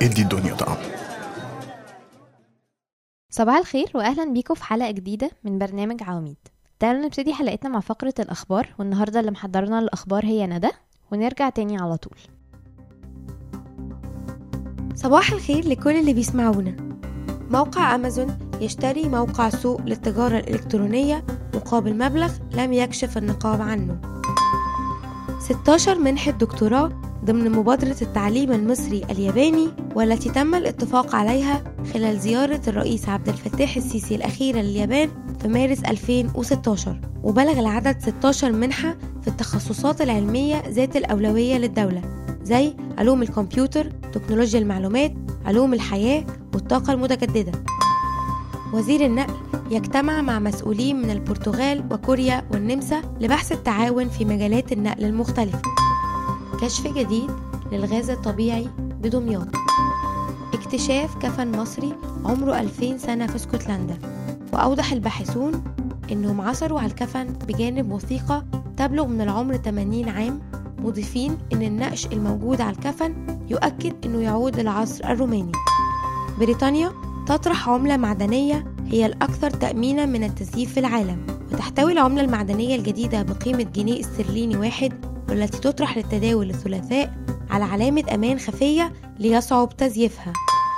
ادي الدنيا طعم صباح الخير واهلا بيكم في حلقه جديده من برنامج عواميد تعالوا نبتدي حلقتنا مع فقره الاخبار والنهارده اللي محضرنا الاخبار هي ندى ونرجع تاني على طول صباح الخير لكل اللي بيسمعونا موقع أمازون يشتري موقع سوق للتجارة الإلكترونية مقابل مبلغ لم يكشف النقاب عنه 16 منحة دكتوراه ضمن مبادرة التعليم المصري الياباني والتي تم الاتفاق عليها خلال زيارة الرئيس عبد الفتاح السيسي الأخيرة لليابان في مارس 2016 وبلغ العدد 16 منحة في التخصصات العلمية ذات الأولوية للدولة زي علوم الكمبيوتر تكنولوجيا المعلومات علوم الحياة والطاقة المتجددة وزير النقل يجتمع مع مسؤولين من البرتغال وكوريا والنمسا لبحث التعاون في مجالات النقل المختلفة كشف جديد للغاز الطبيعي بدمياط اكتشاف كفن مصري عمره 2000 سنة في اسكتلندا وأوضح الباحثون إنهم عثروا على الكفن بجانب وثيقة تبلغ من العمر 80 عام مضيفين إن النقش الموجود على الكفن يؤكد إنه يعود للعصر الروماني بريطانيا تطرح عملة معدنية هي الأكثر تأمينا من التزييف في العالم وتحتوي العملة المعدنية الجديدة بقيمة جنيه استرليني واحد والتي تطرح للتداول الثلاثاء على علامة أمان خفية ليصعب تزييفها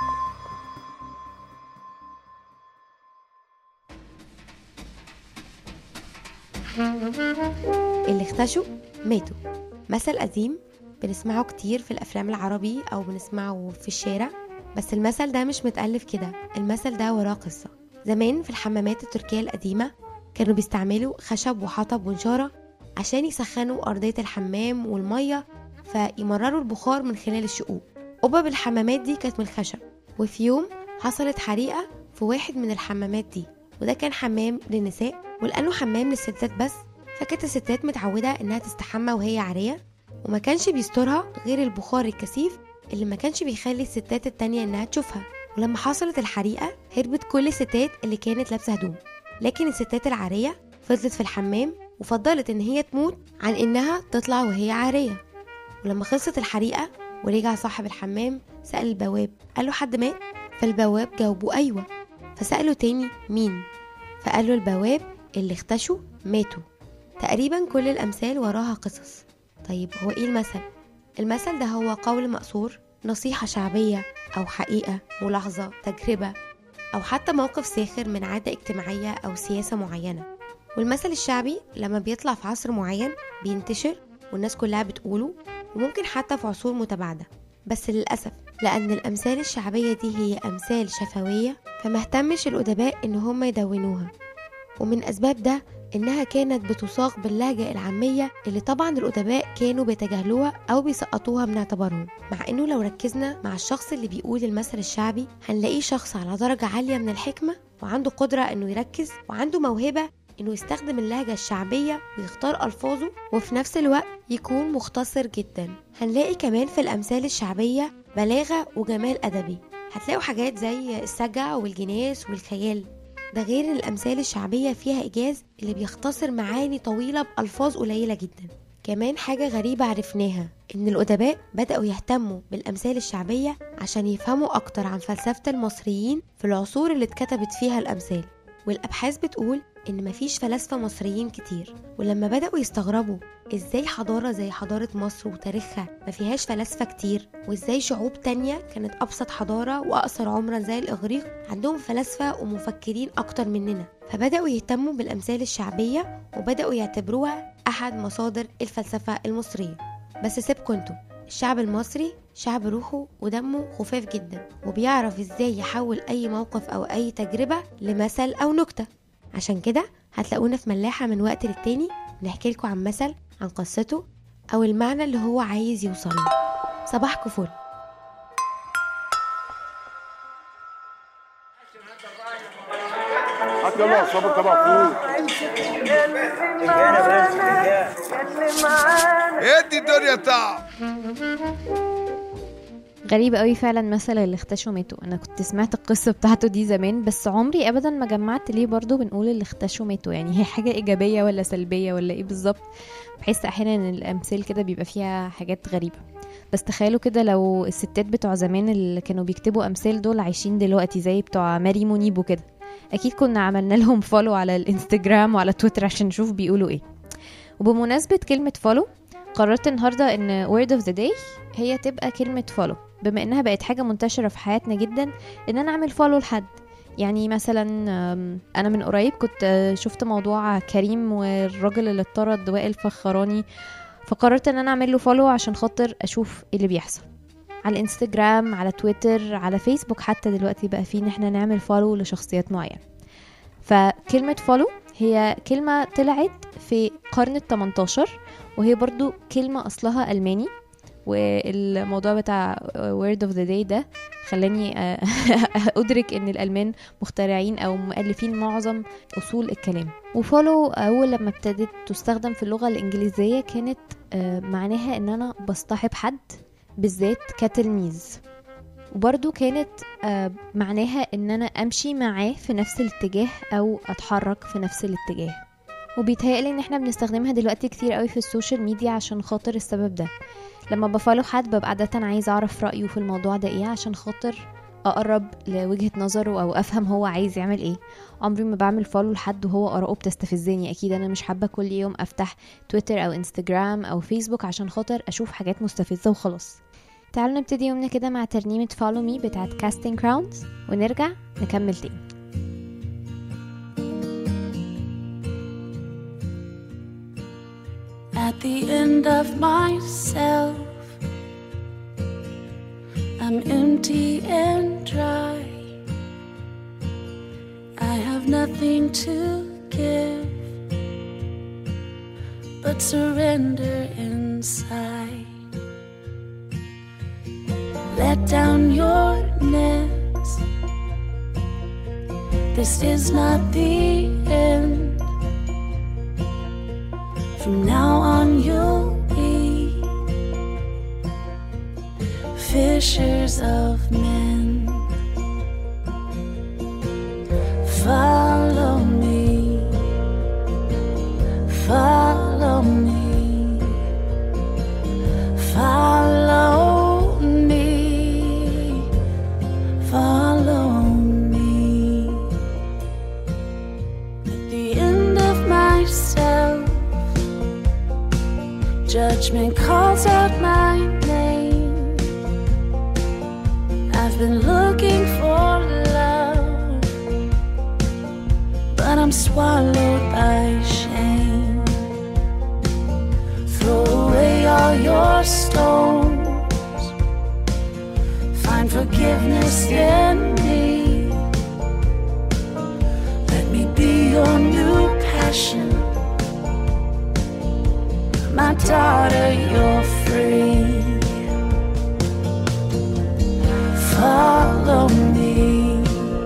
اللي اختشوا ماتوا مثل قديم بنسمعه كتير في الأفلام العربي أو بنسمعه في الشارع بس المثل ده مش متألف كده المثل ده وراه قصة زمان في الحمامات التركية القديمة كانوا بيستعملوا خشب وحطب ونشارة عشان يسخنوا أرضية الحمام والمية فيمرروا البخار من خلال الشقوق قبب الحمامات دي كانت من الخشب وفي يوم حصلت حريقة في واحد من الحمامات دي وده كان حمام للنساء ولأنه حمام للستات بس فكانت الستات متعودة إنها تستحمى وهي عارية وما كانش بيسترها غير البخار الكثيف اللي ما كانش بيخلي الستات التانية إنها تشوفها ولما حصلت الحريقة هربت كل الستات اللي كانت لابسة هدوم لكن الستات العارية فضلت في الحمام وفضلت إن هي تموت عن إنها تطلع وهي عارية ولما خلصت الحريقة ورجع صاحب الحمام سأل البواب قال له حد مات فالبواب جاوبه أيوة فسأله تاني مين فقال له البواب اللي اختشوا ماتوا تقريبا كل الأمثال وراها قصص طيب هو إيه المثل؟ المثل ده هو قول مقصور نصيحة شعبية أو حقيقة ملاحظة تجربة أو حتى موقف ساخر من عادة اجتماعية أو سياسة معينة والمثل الشعبي لما بيطلع في عصر معين بينتشر والناس كلها بتقوله وممكن حتى في عصور متباعدة بس للأسف لأن الأمثال الشعبية دي هي أمثال شفوية فما اهتمش الأدباء إن هم يدونوها ومن أسباب ده إنها كانت بتصاغ باللهجة العامية اللي طبعا الأدباء كانوا بيتجاهلوها أو بيسقطوها من اعتبارهم مع إنه لو ركزنا مع الشخص اللي بيقول المثل الشعبي هنلاقيه شخص على درجة عالية من الحكمة وعنده قدرة إنه يركز وعنده موهبة إنه يستخدم اللهجة الشعبية ويختار ألفاظه وفي نفس الوقت يكون مختصر جدا هنلاقي كمان في الأمثال الشعبية بلاغة وجمال أدبي هتلاقوا حاجات زي السجع والجناس والخيال ده غير ان الامثال الشعبيه فيها ايجاز اللي بيختصر معاني طويله بالفاظ قليله جدا كمان حاجة غريبة عرفناها إن الأدباء بدأوا يهتموا بالأمثال الشعبية عشان يفهموا أكتر عن فلسفة المصريين في العصور اللي اتكتبت فيها الأمثال والأبحاث بتقول إن مفيش فلاسفة مصريين كتير ولما بدأوا يستغربوا إزاي حضارة زي حضارة مصر وتاريخها ما فيهاش فلاسفة كتير وإزاي شعوب تانية كانت أبسط حضارة وأقصر عمرا زي الإغريق عندهم فلاسفة ومفكرين أكتر مننا فبدأوا يهتموا بالأمثال الشعبية وبدأوا يعتبروها أحد مصادر الفلسفة المصرية بس سيبكوا انتوا الشعب المصري شعب روحه ودمه خفاف جدا وبيعرف ازاي يحول اي موقف او اي تجربة لمثل او نكتة عشان كده هتلاقونا في ملاحة من وقت للتاني نحكي لكم عن مثل عن قصته او المعنى اللي هو عايز يوصله صباحكم فل هات يلا صابر طبق فول ادي الدنيا طعم غريب قوي فعلا مثل اللي اختشوا ماتوا انا كنت سمعت القصه بتاعته دي زمان بس عمري ابدا ما جمعت ليه برضو بنقول اللي اختشوا ماتوا يعني هي حاجه ايجابيه ولا سلبيه ولا ايه بالظبط بحس احيانا ان الامثال كده بيبقى فيها حاجات غريبه بس تخيلوا كده لو الستات بتوع زمان اللي كانوا بيكتبوا امثال دول عايشين دلوقتي زي بتوع ماري منيب وكده اكيد كنا عملنا لهم فولو على الانستجرام وعلى تويتر عشان نشوف بيقولوا ايه وبمناسبة كلمة فولو قررت النهاردة ان word of the day هي تبقى كلمة فولو بما انها بقت حاجة منتشرة في حياتنا جدا ان انا اعمل فولو لحد يعني مثلا أم، انا من قريب كنت آه، شفت موضوع كريم والراجل اللي اتطرد وائل فخراني فقررت ان انا اعمل له فولو عشان خاطر اشوف إيه اللي بيحصل على الانستجرام على تويتر على فيسبوك حتى دلوقتي بقى فيه ان احنا نعمل فولو لشخصيات معينة فكلمة فولو هي كلمة طلعت في قرن ال 18 وهي برضو كلمة أصلها ألماني والموضوع بتاع word of the day ده خلاني آه، أدرك إن الألمان مخترعين أو مؤلفين معظم أصول الكلام وفولو أول لما ابتدت تستخدم في اللغة الإنجليزية كانت آه، معناها إن أنا بصطحب حد بالذات كتلميذ وبرضو كانت آه، معناها ان انا امشي معاه في نفس الاتجاه او اتحرك في نفس الاتجاه وبيتهيألي ان احنا بنستخدمها دلوقتي كتير قوي في السوشيال ميديا عشان خاطر السبب ده لما بفولو حد ببقى عادة عايزة اعرف رأيه في الموضوع ده ايه عشان خاطر اقرب لوجهة نظره او افهم هو عايز يعمل ايه عمري ما بعمل فولو لحد وهو اراءه بتستفزني اكيد انا مش حابة كل يوم افتح تويتر او انستجرام او فيسبوك عشان خاطر اشوف حاجات مستفزة وخلاص تعالوا نبتدي يومنا كده مع ترنيمة فولو مي بتاعت كاستنج كراونز ونرجع نكمل تاني At the end of myself, I'm empty and dry. I have nothing to give but surrender inside. Let down your nets. This is not the end. From now on, you'll be fishers of men. Follow me, follow me, follow me, follow me. At the end of myself. Judgment calls out my name. I've been looking for love, but I'm swallowed by shame. Throw away all your stones, find forgiveness in me. Let me be your new passion my daughter, you're free. Follow me,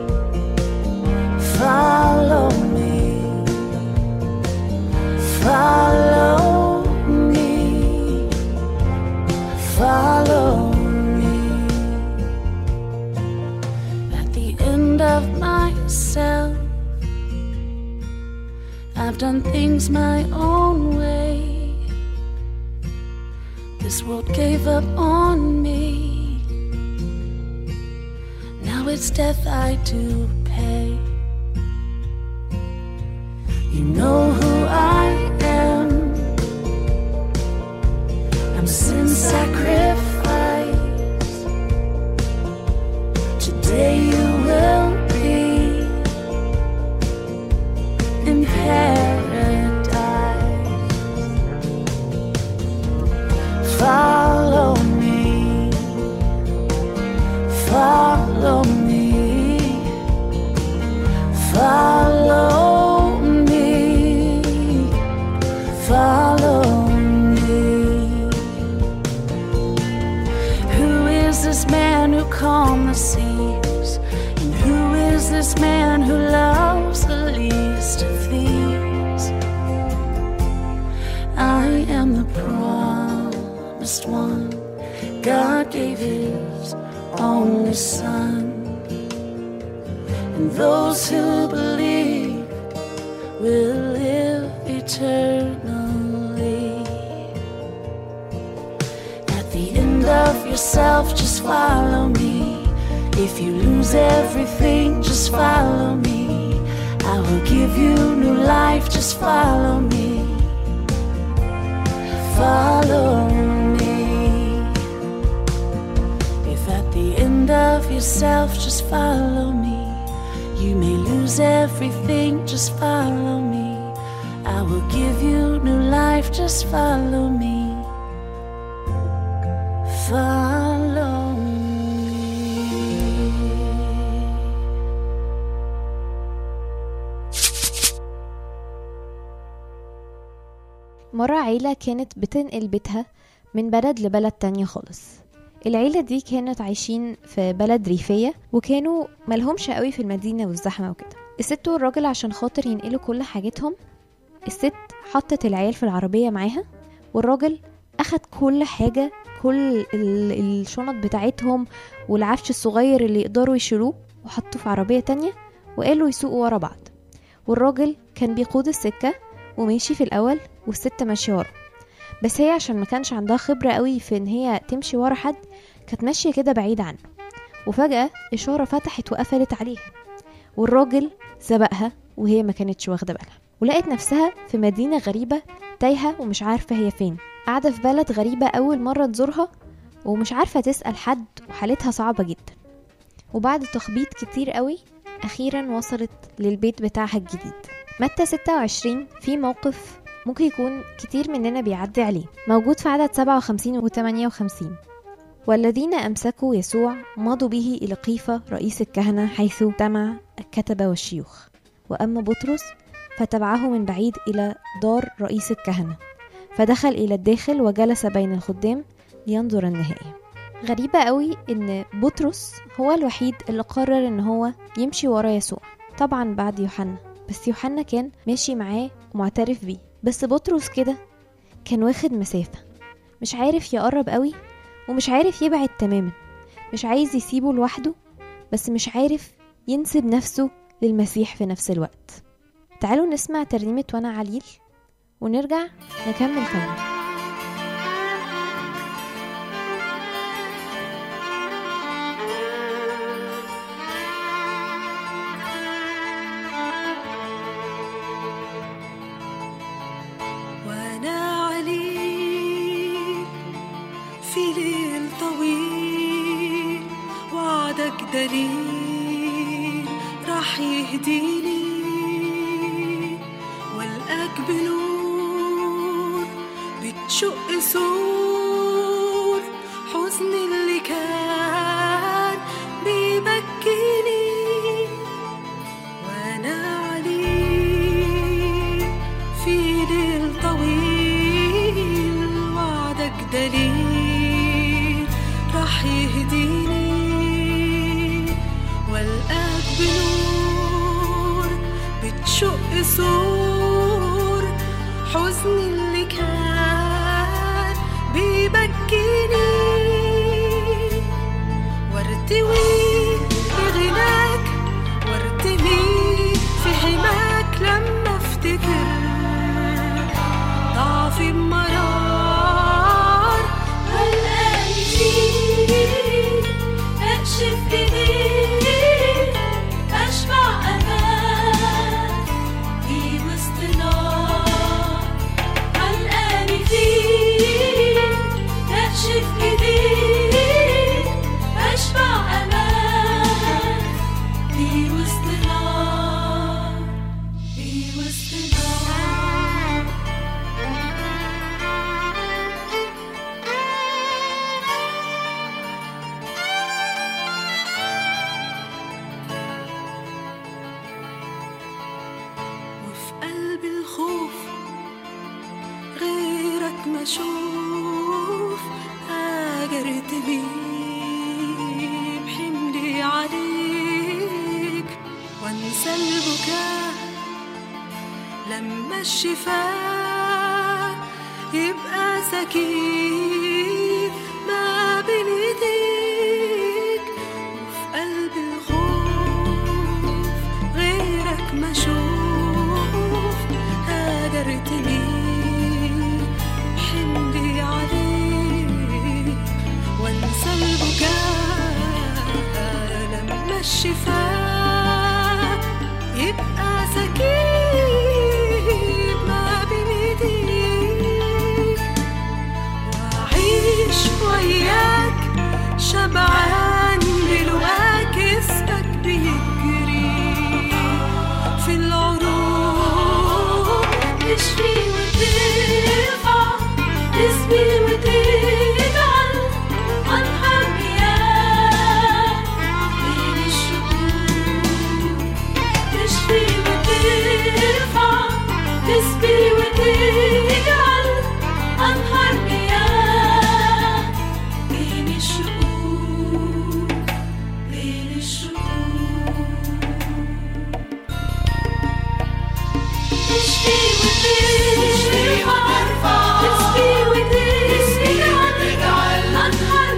follow me, follow me, follow me. At the end of myself, I've done things my own way. This world gave up on me. Now it's death I do pay. You know who I am. I'm sin sacrifice. Today you will be in paradise. Follow me, follow me, follow me, follow me. Who is this man who calmed the seas? And who is this man who loves the least of these? I am the promised one. God gave his only son. And those who believe will live eternally. At the end yourself, just follow me. If you lose everything, just follow me. I will give you new life, just follow me. Follow me. If at the end of yourself, just follow me. You may lose everything, just follow me. I will give you new life, just follow me. Follow me. مرة عيلة كانت بتنقل بيتها من بلد لبلد تانية خالص العيلة دي كانت عايشين في بلد ريفية وكانوا ملهمش قوي في المدينة والزحمة وكده الست والراجل عشان خاطر ينقلوا كل حاجتهم الست حطت العيال في العربية معاها والراجل أخد كل حاجة كل ال- الشنط بتاعتهم والعفش الصغير اللي يقدروا يشيلوه وحطوه في عربية تانية وقالوا يسوقوا ورا بعض والراجل كان بيقود السكة وماشي في الأول والست ماشية ورا بس هي عشان ما كانش عندها خبرة قوي في ان هي تمشي ورا حد كانت ماشية كده بعيد عنه وفجأة إشارة فتحت وقفلت عليها والراجل سبقها وهي ما كانتش واخدة بالها ولقت نفسها في مدينة غريبة تايهة ومش عارفة هي فين قاعدة في بلد غريبة أول مرة تزورها ومش عارفة تسأل حد وحالتها صعبة جدا وبعد تخبيط كتير قوي أخيرا وصلت للبيت بتاعها الجديد متى 26 في موقف ممكن يكون كتير مننا بيعدي عليه موجود في عدد 57 و 58 والذين أمسكوا يسوع مضوا به إلى قيفة رئيس الكهنة حيث اجتمع الكتبة والشيوخ وأما بطرس فتبعه من بعيد إلى دار رئيس الكهنة فدخل إلى الداخل وجلس بين الخدام لينظر النهاية غريبة قوي إن بطرس هو الوحيد اللي قرر إن هو يمشي ورا يسوع طبعا بعد يوحنا بس يوحنا كان ماشي معاه ومعترف بيه بس بطرس كده كان واخد مسافة مش عارف يقرب قوي ومش عارف يبعد تماما مش عايز يسيبه لوحده بس مش عارف ينسب نفسه للمسيح في نفس الوقت تعالوا نسمع ترنيمة وانا عليل ونرجع نكمل كلام وانا عليك في ليل طويل وعدك دليل راح يهديني والقاك بنور بتشق سور حزن اللي كان بيبكيني وانا عليك في ليل طويل وعدك دليل راح يهديني والقاك بنور بتشق سور حزن اللي كان بيبكيني وارتوي بغناك وارتمي في حماك لما افتكر ضعفي بمرار والآن فيك اكشف ايديك اشبع امان في وسط نار والآن فيك اكشف ايديك اشبع امان في وسط نار في وسط نار وفي قلب الخوف غيرك ما اشوف هاجرت بيه بحملي عليك وانسى البكاء لما الشفاء يبقى سكين ما بين ايديك وفي قلب الخوف غيرك ما اشوف هاجرت ليه حملي عليك وانسى الشفاء يبقى سكيب ما بين ايديك وأعيش وياك شبعان بلواك اسمك بيجري في العروق تشفي وترفع تسبي وتجعل أنهار مياه بين الشهور تشفي وترفع تسبي وتجعل أنهار مياه بين الشهور بين الشهور تشفي وترفع تسبي وتجعل أنهار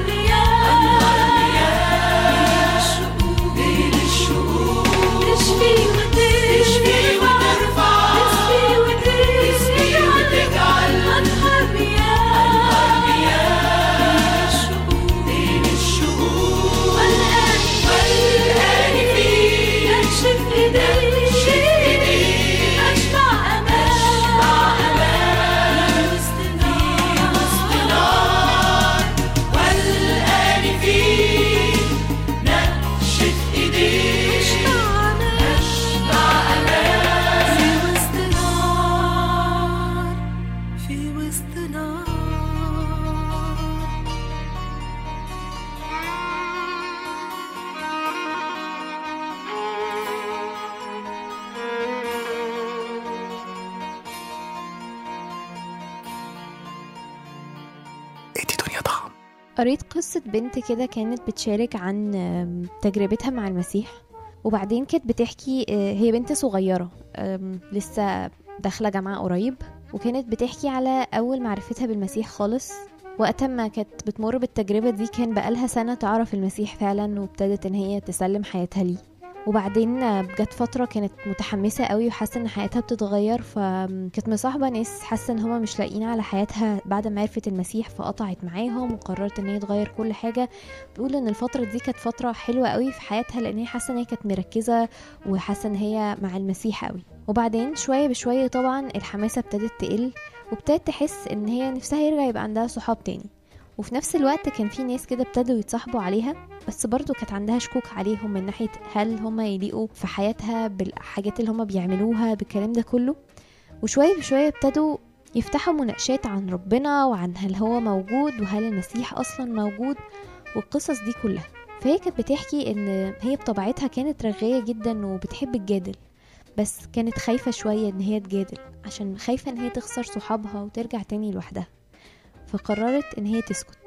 مياه بين الشهور تشفي وترفع تسبي وتجعل أنهار مياه بين الشهور والآن والآن في أكشف إيديك أشبع أمان وسط نار والآن في نكشف إيديك أشبع أمان في وسط نار في وسط نار ادي دنيا طعم قريت قصة بنت كده كانت بتشارك عن آم، تجربتها مع المسيح وبعدين كانت بتحكي آه، هي بنت صغيرة آم، لسه داخلة جامعة قريب وكانت بتحكي على أول معرفتها بالمسيح خالص وقت ما كانت بتمر بالتجربة دي كان بقالها سنة تعرف المسيح فعلا وابتدت ان هي تسلم حياتها ليه وبعدين آه، جت فترة كانت متحمسة قوي وحاسة ان حياتها بتتغير فكانت مصاحبة ناس حاسة ان هما مش لاقيين على حياتها بعد ما عرفت المسيح فقطعت معاهم وقررت ان هي تغير كل حاجة بتقول ان الفترة دي كانت فترة حلوة قوي في حياتها لان هي حاسة ان هي كانت مركزة وحاسة ان هي مع المسيح قوي وبعدين شوية بشوية طبعا الحماسة ابتدت تقل وابتدت تحس ان هي نفسها يرجع يبقى عندها صحاب تاني وفي نفس الوقت كان في ناس كده ابتدوا يتصاحبوا عليها بس برضو كانت عندها شكوك عليهم من ناحية هل هم يليقوا في حياتها بالحاجات اللي هم بيعملوها بالكلام ده كله وشوية بشوية ابتدوا يفتحوا مناقشات عن ربنا وعن هل هو موجود وهل المسيح أصلا موجود والقصص دي كلها فهي كانت بتحكي ان هي بطبيعتها كانت رغاية جدا وبتحب الجادل بس كانت خايفة شوية ان هي تجادل عشان خايفة ان هي تخسر صحابها وترجع تاني لوحدها فقررت ان هي تسكت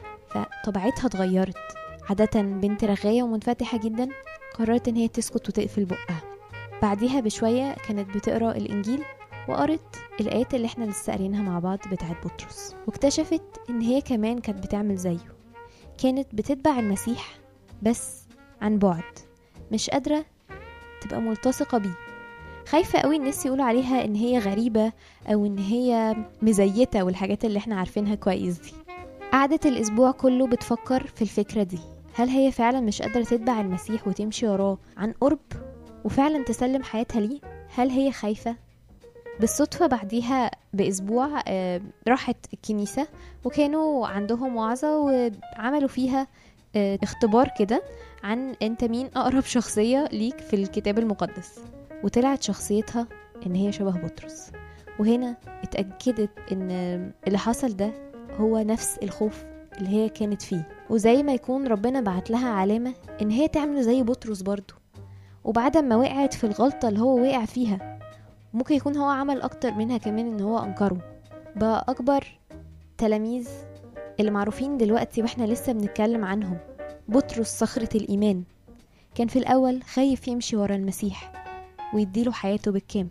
فطبيعتها اتغيرت عادة بنت رغاية ومنفتحة جدا قررت ان هي تسكت وتقفل بقها بعديها بشوية كانت بتقرا الانجيل وقرت الآيات اللي احنا لسه قارينها مع بعض بتاعت بطرس واكتشفت ان هي كمان كانت بتعمل زيه كانت بتتبع المسيح بس عن بعد مش قادرة تبقى ملتصقة بيه خايفة قوي الناس يقولوا عليها ان هي غريبة او ان هي مزيتة والحاجات اللي احنا عارفينها كويس دي قعدت الاسبوع كله بتفكر في الفكرة دي هل هي فعلا مش قادرة تتبع المسيح وتمشي وراه عن قرب وفعلا تسلم حياتها ليه هل هي خايفة بالصدفة بعديها بأسبوع آه، راحت الكنيسة وكانوا عندهم وعظة وعملوا فيها آه، اختبار كده عن انت مين أقرب شخصية ليك في الكتاب المقدس وطلعت شخصيتها ان هي شبه بطرس وهنا اتأكدت ان اللي حصل ده هو نفس الخوف اللي هي كانت فيه وزي ما يكون ربنا بعت لها علامة ان هي تعمل زي بطرس برضو وبعد ما وقعت في الغلطة اللي هو وقع فيها ممكن يكون هو عمل اكتر منها كمان ان هو انكره بقى اكبر تلاميذ اللي معروفين دلوقتي واحنا لسه بنتكلم عنهم بطرس صخرة الإيمان كان في الأول خايف يمشي ورا المسيح ويديله حياته بالكامل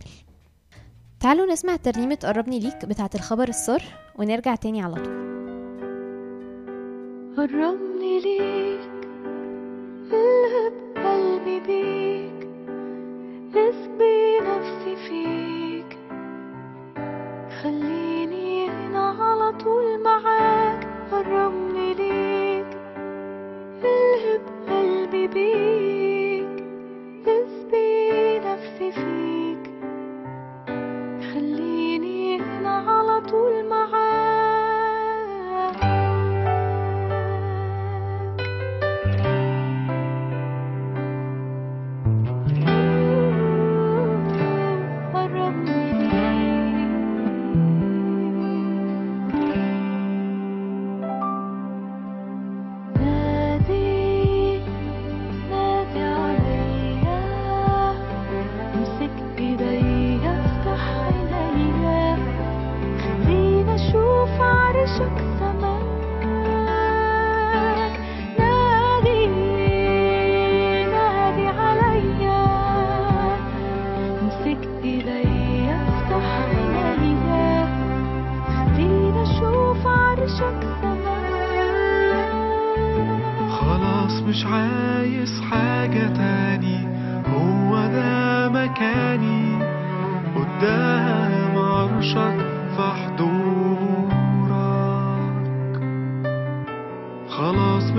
تعالوا نسمع ترنيمة قربني ليك بتاعة الخبر السار ونرجع تاني على طول قربني ليك قلب قلبي بيك اسبي نفسي فيك خليني هنا على طول معاك قربني ليك قلب قلبي بيك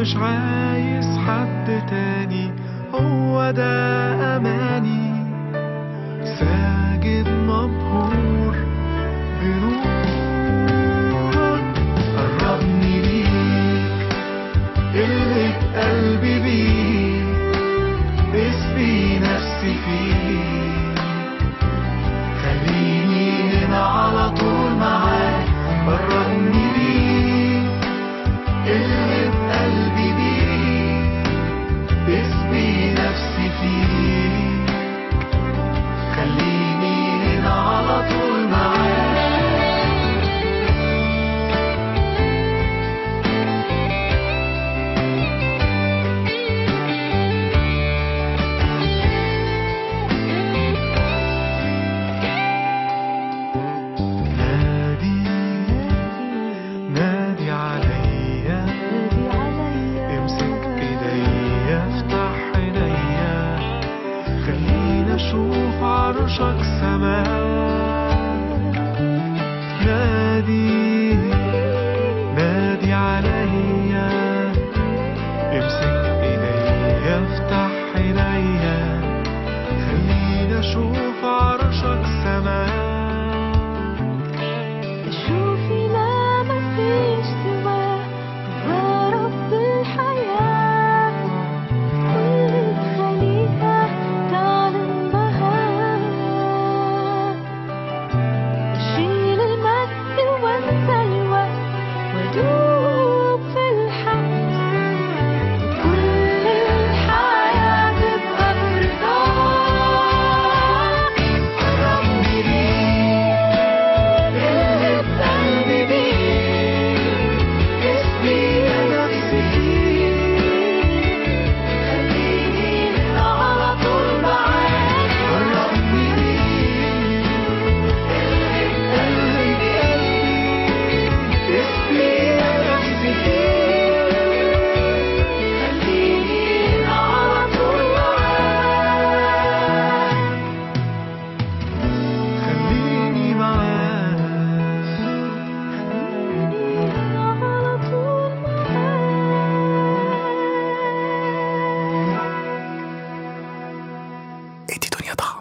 مش عايز حد تاني هو ده أماني ساجد مبهور بنورك قربني ليك اللي قلبي بيك اسبي نفسي فيك خليني هنا على طول معاك قربني ليك اللي بقلبي بيك اسبي نفسي فيك خليني هنا على طول معاك نادي نادي عليا امسك ايديا افتح عينيا خلينا اشوف عرشك سماء نادي نادي عليا امسك ايديا افتح عينيا خلينا اشوف عرشك سماء شوفي لا مفيش سواه هو رب الحياة كل الخليقة تعلم بهاه شيل المجد وانسى الوقت ودوب في الحق كل الحياة تبقى برضاك قربني ليك اللي بقلبي بيك اسمي نفسي خليني هنا على طول معاك قربني ليك اللي بقلبي بيك اسمي نفسي خليني هنا على طول معاك خليني معاك على طول ادي دنيا طعم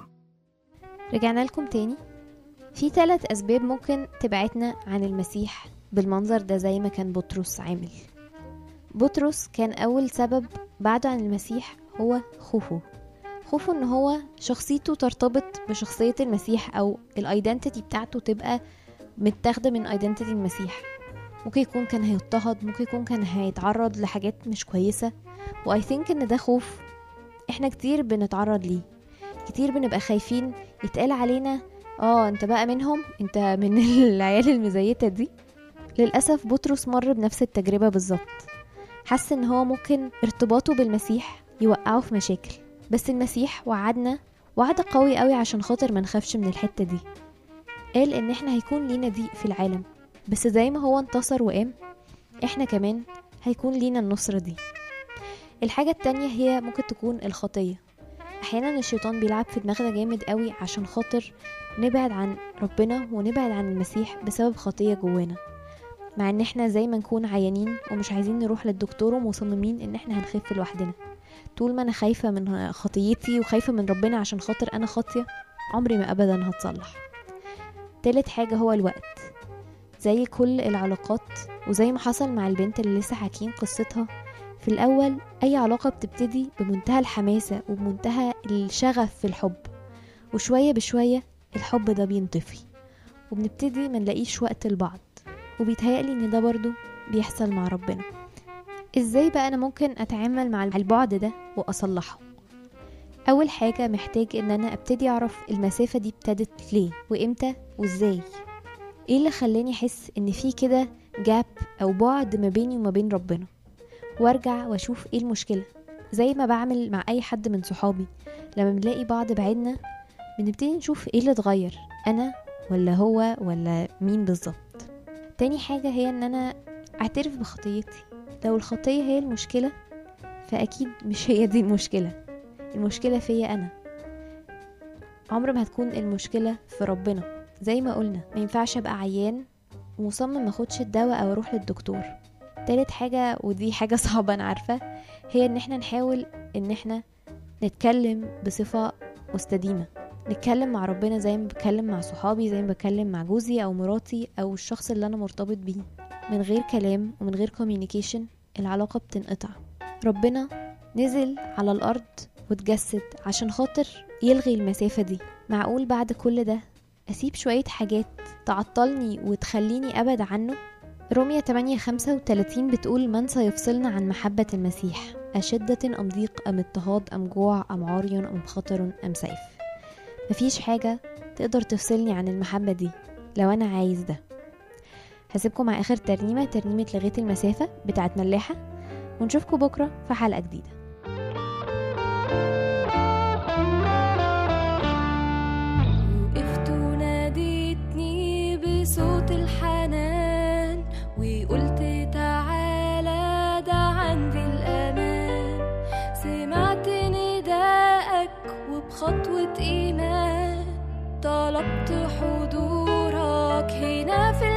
رجعنا لكم تاني في ثلاث أسباب ممكن تبعدنا عن المسيح بالمنظر ده زي ما كان بطرس عامل بطرس كان أول سبب بعده عن المسيح هو خوفه خوفه ان هو شخصيته ترتبط بشخصية المسيح او الايدنتيتي بتاعته تبقى متاخدة من ايدنتيتي المسيح ممكن يكون كان هيضطهد ممكن يكون كان هيتعرض لحاجات مش كويسة واي ثينك ان ده خوف احنا كتير بنتعرض ليه كتير بنبقى خايفين يتقال علينا اه انت بقى منهم انت من العيال المزيتة دي للأسف بطرس مر بنفس التجربة بالظبط حس ان هو ممكن ارتباطه بالمسيح يوقعه في مشاكل بس المسيح وعدنا وعد قوي قوي عشان خاطر ما نخافش من الحتة دي قال ان احنا هيكون لينا ضيق في العالم بس زي ما هو انتصر وقام احنا كمان هيكون لينا النصرة دي الحاجة التانية هي ممكن تكون الخطية احيانا الشيطان بيلعب في دماغنا جامد قوي عشان خاطر نبعد عن ربنا ونبعد عن المسيح بسبب خطية جوانا مع ان احنا زي ما نكون عيانين ومش عايزين نروح للدكتور ومصممين ان احنا هنخف لوحدنا طول ما انا خايفة من خطيتي وخايفة من ربنا عشان خاطر انا خاطية عمري ما ابدا هتصلح تالت حاجة هو الوقت زي كل العلاقات وزي ما حصل مع البنت اللي لسه حاكين قصتها في الأول أي علاقة بتبتدي بمنتهى الحماسة وبمنتهى الشغف في الحب وشوية بشوية الحب ده بينطفي وبنبتدي ما نلاقيش وقت لبعض وبيتهيألي ان ده برضو بيحصل مع ربنا ازاي بقى انا ممكن اتعامل مع البعد ده واصلحه اول حاجة محتاج ان انا ابتدي اعرف المسافة دي ابتدت ليه وامتى وازاي ايه اللي خلاني احس ان في كده جاب او بعد ما بيني وما بين ربنا وارجع واشوف ايه المشكلة زي ما بعمل مع اي حد من صحابي لما بنلاقي بعض بعدنا بنبتدي نشوف ايه اللي اتغير انا ولا هو ولا مين بالظبط تاني حاجة هي ان انا اعترف بخطيتي لو الخطية هي المشكلة فاكيد مش هي دي المشكلة المشكلة فيا انا عمر ما هتكون المشكلة في ربنا زي ما قلنا ما ينفعش ابقى عيان ومصمم ما اخدش الدواء او اروح للدكتور تالت حاجة ودي حاجة صعبة أنا عارفة هي إن احنا نحاول إن احنا نتكلم بصفة مستديمة نتكلم مع ربنا زي ما بتكلم مع صحابي زي ما بتكلم مع جوزي أو مراتي أو الشخص اللي أنا مرتبط بيه من غير كلام ومن غير كوميونيكيشن العلاقة بتنقطع ربنا نزل على الأرض وتجسد عشان خاطر يلغي المسافة دي معقول بعد كل ده أسيب شوية حاجات تعطلني وتخليني أبعد عنه رومية 8 35 بتقول من سيفصلنا عن محبة المسيح أشدة أم ضيق أم اضطهاد أم جوع أم عري أم خطر أم سيف مفيش حاجة تقدر تفصلني عن المحبة دي لو أنا عايز ده هسيبكم مع آخر ترنيمة ترنيمة لغيت المسافة بتاعت ملاحة ونشوفكم بكرة في حلقة جديدة وقفت وناديتني بصوت الحنان وقلت تعالى ده عندي الأمان سمعت نداءك وبخطوة إيمان طلبت حضورك هنا في